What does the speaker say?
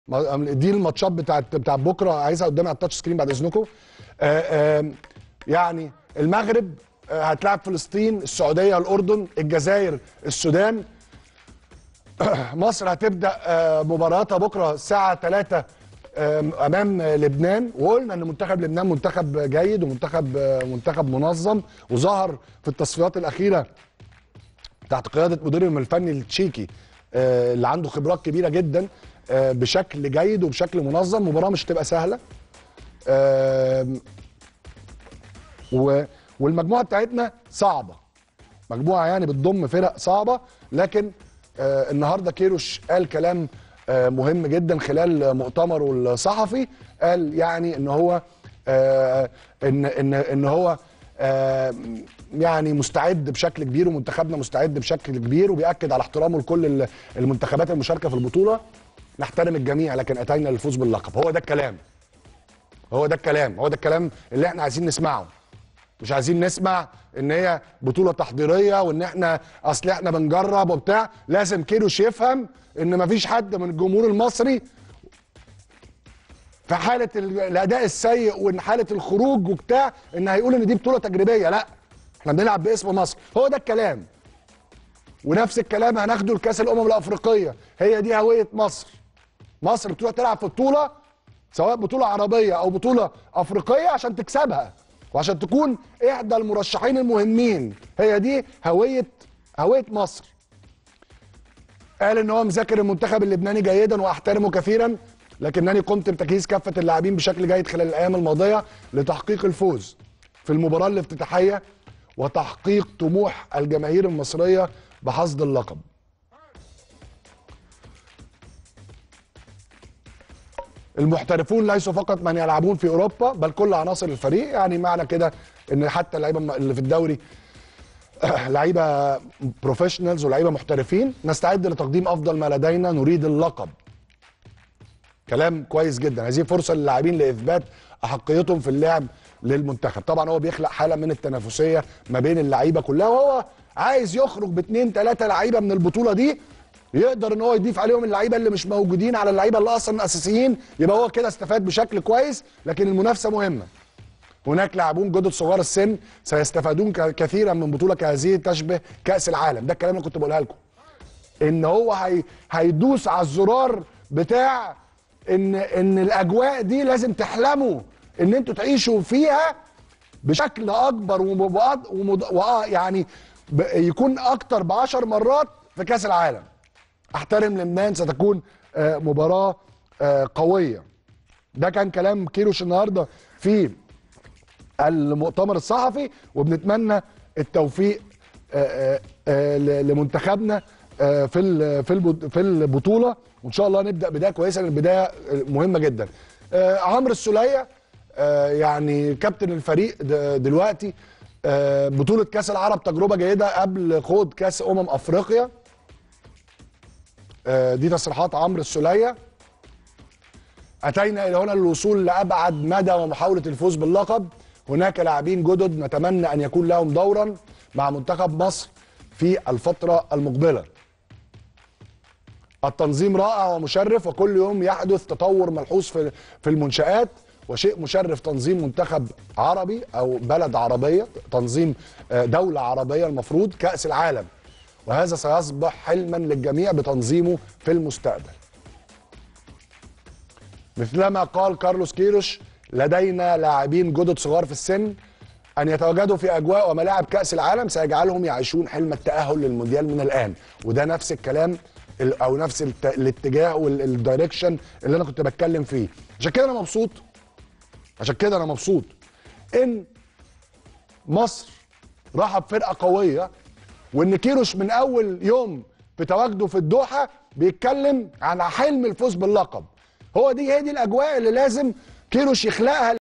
ما- دي الماتشات بتاعت بتاع بكره عايزها قدامي على التاتش سكرين بعد اذنكم آه، آه، يعني المغرب آه، هتلاعب فلسطين السعوديه الاردن الجزائر السودان مصر هتبدا آه، مباراتها بكره الساعه 3 امام لبنان وقلنا ان منتخب لبنان منتخب جيد ومنتخب آه، منتخب منظم وظهر في التصفيات الاخيره تحت قياده مديرهم الفني التشيكي آه، اللي عنده خبرات كبيره جدا آه، بشكل جيد وبشكل منظم مباراه مش هتبقى سهله آم، و- والمجموعه بتاعتنا صعبه مجموعه يعني بتضم فرق صعبه لكن آه النهارده كيروش قال كلام آه مهم جدا خلال مؤتمره الصحفي قال يعني ان هو آه ان ان ان هو آه يعني مستعد بشكل كبير ومنتخبنا مستعد بشكل كبير وبياكد على احترامه لكل ال- المنتخبات المشاركه في البطوله نحترم الجميع لكن اتينا للفوز باللقب هو ده الكلام هو ده الكلام هو ده الكلام اللي احنا عايزين نسمعه مش عايزين نسمع ان هي بطوله تحضيريه وان احنا اصل احنا بنجرب وبتاع لازم كيروش يفهم ان مفيش حد من الجمهور المصري في حاله ال- الاداء السيء وان حاله الخروج وبتاع ان هيقول ان دي بطوله تجريبيه لا احنا بنلعب باسم مصر هو ده الكلام ونفس الكلام هناخده لكاس الامم الافريقيه هي دي هويه مصر مصر بتروح تلعب في بطوله سواء بطوله عربيه او بطوله افريقيه عشان تكسبها وعشان تكون احدى المرشحين المهمين هي دي هويه هويه مصر قال ان هو مذاكر المنتخب اللبناني جيدا واحترمه كثيرا لكنني قمت بتجهيز كافه اللاعبين بشكل جيد خلال الايام الماضيه لتحقيق الفوز في المباراه الافتتاحيه وتحقيق طموح الجماهير المصريه بحصد اللقب المحترفون ليسوا فقط من يلعبون في اوروبا بل كل عناصر الفريق يعني معنى كده ان حتى اللعيبه اللي في الدوري لعيبه بروفيشنالز ولعيبه محترفين نستعد لتقديم افضل ما لدينا نريد اللقب كلام كويس جدا هذه فرصه للاعبين لاثبات احقيتهم في اللعب للمنتخب طبعا هو بيخلق حاله من التنافسيه ما بين اللعيبه كلها وهو عايز يخرج باثنين ثلاثه لعيبه من البطوله دي يقدر ان هو يضيف عليهم اللعيبه اللي مش موجودين على اللعيبه اللي اصلا اساسيين يبقى هو كده استفاد بشكل كويس لكن المنافسه مهمه هناك لاعبون جدد صغار السن سيستفادون ك- كثيرا من بطوله كهذه تشبه كاس العالم ده الكلام اللي كنت بقولها لكم ان هو هي هيدوس على الزرار بتاع ان ان الاجواء دي لازم تحلموا ان انتوا تعيشوا فيها بشكل اكبر ومبعض ومض... وآه يعني ب... يكون اكتر بعشر مرات في كاس العالم احترم لبنان ستكون آه، مباراه آه، قويه ده كان كلام كيروش النهارده في المؤتمر الصحفي وبنتمنى التوفيق آه، آه، آه، ل- لمنتخبنا آه، في ال- في البط- في البطوله وان شاء الله نبدا بدايه كويسه لان البدايه مهمه جدا آه، عمرو السوليه آه، يعني كابتن الفريق د- دلوقتي آه، بطوله كاس العرب تجربه جيده قبل خوض كاس امم افريقيا آه، دي تصريحات عمرو السوليه أتينا إلى هنا للوصول لأبعد مدى ومحاولة الفوز باللقب هناك لاعبين جدد نتمنى أن يكون لهم دورا مع منتخب مصر في الفترة المقبلة التنظيم رائع ومشرف وكل يوم يحدث تطور ملحوظ في في المنشآت وشيء مشرف تنظيم منتخب عربي أو بلد عربية تنظيم آه، دولة عربية المفروض كأس العالم وهذا سيصبح حلما للجميع بتنظيمه في المستقبل مثلما قال كارلوس كيروش لدينا لاعبين جدد صغار في السن ان يتواجدوا في اجواء وملاعب كاس العالم سيجعلهم يعيشون حلم التاهل للمونديال من الان وده نفس الكلام ال- او نفس الت- الاتجاه والدايركشن اللي انا كنت بتكلم فيه عشان كده انا مبسوط عشان كده انا مبسوط ان مصر راحه بفرقه قويه وان كيروش من اول يوم في تواجده في الدوحه بيتكلم عن حلم الفوز باللقب هو دي هي دي الاجواء اللي لازم كيروش يخلقها